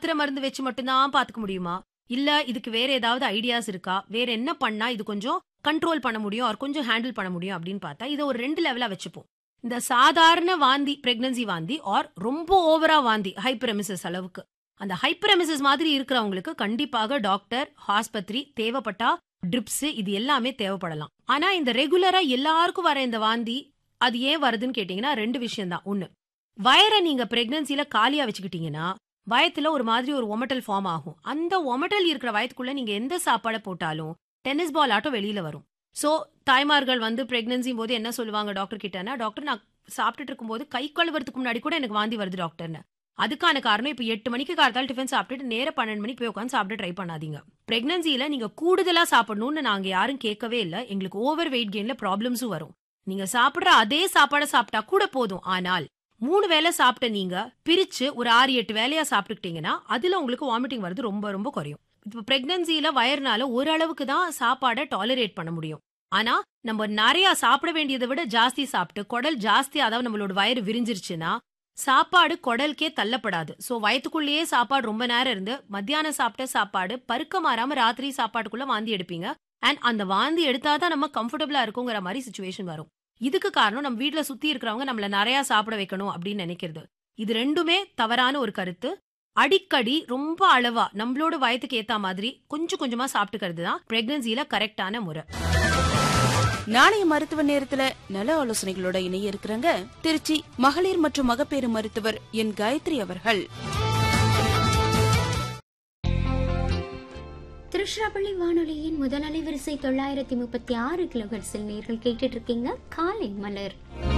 மாத்திரை மருந்து வச்சு மட்டும்தான் பாத்துக்க முடியுமா இல்ல இதுக்கு வேற ஏதாவது ஐடியாஸ் இருக்கா வேற என்ன பண்ணா இது கொஞ்சம் கண்ட்ரோல் பண்ண முடியும் ஆர் கொஞ்சம் ஹேண்டில் பண்ண முடியும் அப்படின்னு பார்த்தா இதை ஒரு ரெண்டு லெவலா வச்சுப்போம் இந்த சாதாரண வாந்தி பிரெக்னன்சி வாந்தி ஆர் ரொம்ப ஓவரா வாந்தி ஹைப்பரமிசஸ் அளவுக்கு அந்த ஹைப்பரமிசஸ் மாதிரி இருக்கிறவங்களுக்கு கண்டிப்பாக டாக்டர் ஆஸ்பத்திரி தேவைப்பட்டா ட்ரிப்ஸ் இது எல்லாமே தேவைப்படலாம் ஆனா இந்த ரெகுலரா எல்லாருக்கும் வர இந்த வாந்தி அது ஏன் வருதுன்னு கேட்டீங்கன்னா ரெண்டு விஷயம் தான் ஒண்ணு வயரை நீங்க பிரெக்னன்சில காலியா வச்சுக்கிட்டீங்கன்னா வயத்துல ஒரு மாதிரி ஒரு ஒமட்டல் ஃபார்ம் ஆகும் அந்த ஒமட்டல் இருக்கிற வயத்துக்குள்ள நீங்க எந்த சாப்பாடை போட்டாலும் டென்னிஸ் பால் ஆட்டம் வெளியில வரும் சோ தாய்மார்கள் வந்து பிரெக்னன்சி போது என்ன சொல்லுவாங்க டாக்டர் கிட்டனா டாக்டர் நான் சாப்பிட்டுட்டு இருக்கும்போது கை கழுவுறதுக்கு முன்னாடி கூட எனக்கு வாந்தி வருது டாக்டர்னு அதுக்கான காரணம் இப்போ எட்டு மணிக்கு காலத்தால் டிஃபன் சாப்பிட்டுட்டு நேர பன்னெண்டு மணிக்கு போய் உட்காந்து சாப்பிட்டு ட்ரை பண்ணாதீங்க பிரெக்னன்சில நீங்க கூடுதலா சாப்பிடணும்னு நாங்க யாரும் கேட்கவே இல்லை எங்களுக்கு ஓவர் வெயிட் கெயின்ல ப்ராப்ளம்ஸும் வரும் நீங்க சாப்பிடுற அதே சாப்பாடை சாப்பிட்டா கூட போதும் ஆனால் மூணு வேளை சாப்பிட்ட நீங்க பிரிச்சு ஒரு ஆறு எட்டு வேலையா சாப்பிட்டுக்கிட்டீங்கன்னா அதுல உங்களுக்கு வாமிட்டிங் வருது ரொம்ப ரொம்ப குறையும் இப்போ பிரெக்னன்சில வயர்னால ஓரளவுக்கு தான் சாப்பாடை டாலரேட் பண்ண முடியும் ஆனா நம்ம நிறைய சாப்பிட வேண்டியதை விட ஜாஸ்தி சாப்பிட்டு குடல் ஜாஸ்தி அதாவது நம்மளோட வயிறு விரிஞ்சிருச்சுன்னா சாப்பாடு குடலுக்கே தள்ளப்படாது சோ வயத்துக்குள்ளேயே சாப்பாடு ரொம்ப நேரம் இருந்து மத்தியானம் சாப்பிட்ட சாப்பாடு பருக்க மாறாம ராத்திரி சாப்பாட்டுக்குள்ள வாந்தி எடுப்பீங்க அண்ட் அந்த வாந்தி எடுத்தாதான் நம்ம கம்ஃபர்டபுளா இருக்குங்கிற மாதிரி சுச்சுவேஷன் வரும் இதுக்கு காரணம் நம்ம வீட்ல சுத்தி இருக்கிறவங்க நம்மள நிறைய சாப்பிட வைக்கணும் அப்படின்னு நினைக்கிறது இது ரெண்டுமே தவறான ஒரு கருத்து அடிக்கடி ரொம்ப அளவா நம்மளோட வயத்துக்கு ஏத்த மாதிரி கொஞ்சம் கொஞ்சமா சாப்பிட்டுக்கிறது தான் பிரெக்னன்சில கரெக்டான முறை நாளைய மருத்துவ நேரத்துல நல ஆலோசனைகளோட இணைய இருக்கிறாங்க திருச்சி மகளிர் மற்றும் மகப்பேறு மருத்துவர் என் காயத்ரி அவர்கள் திருச்சிராப்பள்ளி வானொலியின் முதல் அலைவரிசை தொள்ளாயிரத்தி முப்பத்தி ஆறு கிலோஹெர்ட்ஸில் நேர்கள் கேட்டுட்டு இருக்கீங்க காலை மலர்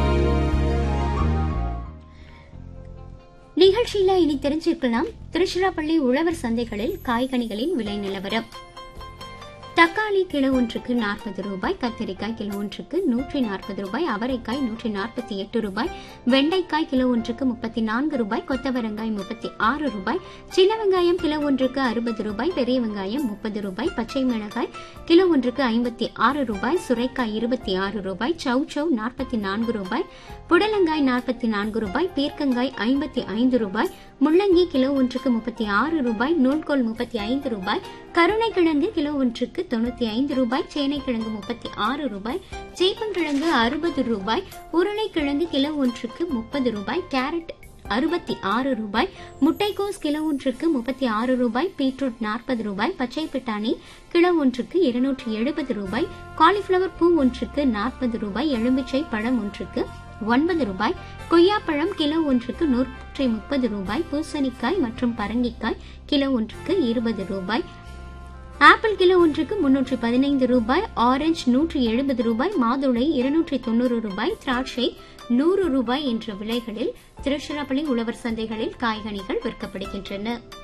நிகழ்ச்சியில இனி தெரிஞ்சிருக்கலாம் திருச்சிராப்பள்ளி உழவர் சந்தைகளில் காய்கனிகளின் விலை நிலவரம் தக்காளி கிலோ ஒன்றுக்கு நாற்பது ரூபாய் கத்திரிக்காய் கிலோ ஒன்றுக்கு நூற்றி நாற்பது ரூபாய் அவரைக்காய் நூற்றி நாற்பத்தி எட்டு ரூபாய் வெண்டைக்காய் கிலோ ஒன்றுக்கு முப்பத்தி நான்கு ரூபாய் கொத்தவரங்காய் முப்பத்தி ஆறு ரூபாய் சின்ன வெங்காயம் கிலோ ஒன்றுக்கு அறுபது ரூபாய் பெரிய வெங்காயம் முப்பது ரூபாய் பச்சை மிளகாய் கிலோ ஒன்றுக்கு ஐம்பத்தி ஆறு ரூபாய் சுரைக்காய் இருபத்தி ஆறு ரூபாய் சௌ சௌ நாற்பத்தி நான்கு ரூபாய் புடலங்காய் நாற்பத்தி நான்கு ரூபாய் பீர்க்கங்காய் ஐம்பத்தி ஐந்து ரூபாய் முள்ளங்கி கிலோ ஒன்றுக்கு முப்பத்தி ஆறு ரூபாய் நூல்கோல் முப்பத்தி ஐந்து ரூபாய் கருணைக்கிழங்கு கிலோ ஒன்றுக்கு தொண்ணூத்தி ஐந்து ரூபாய் சேனைக்கிழங்கு முப்பத்தி ஆறு ரூபாய் சேப்பங்கிழங்கு அறுபது ரூபாய் உருளைக்கிழங்கு கிலோ ஒன்றுக்கு முப்பது ரூபாய் கேரட் அறுபத்தி ஆறு ரூபாய் முட்டைக்கோஸ் கிலோ ஒன்றுக்கு முப்பத்தி ஆறு ரூபாய் பீட்ரூட் நாற்பது ரூபாய் பச்சை பட்டாணி கிலோ ஒன்றுக்கு இருநூற்றி எழுபது ரூபாய் காலிஃபிளவர் பூ ஒன்றுக்கு நாற்பது ரூபாய் எலுமிச்சை பழம் ஒன்றுக்கு ஒன்பது ரூபாய் கொய்யாப்பழம் கிலோ ஒன்றுக்கு நூற்றி முப்பது ரூபாய் பூசணிக்காய் மற்றும் பரங்கிக்காய் கிலோ ஒன்றுக்கு இருபது ரூபாய் ஆப்பிள் கிலோ ஒன்றுக்கு முன்னூற்றி பதினைந்து ரூபாய் ஆரஞ்சு நூற்றி எழுபது ரூபாய் மாதுளை இருநூற்றி தொண்ணூறு ரூபாய் திராட்சை நூறு ரூபாய் என்ற விலைகளில் திருச்சிராப்பள்ளி உழவர் சந்தைகளில் காய்கனிகள் விற்கப்படுகின்றன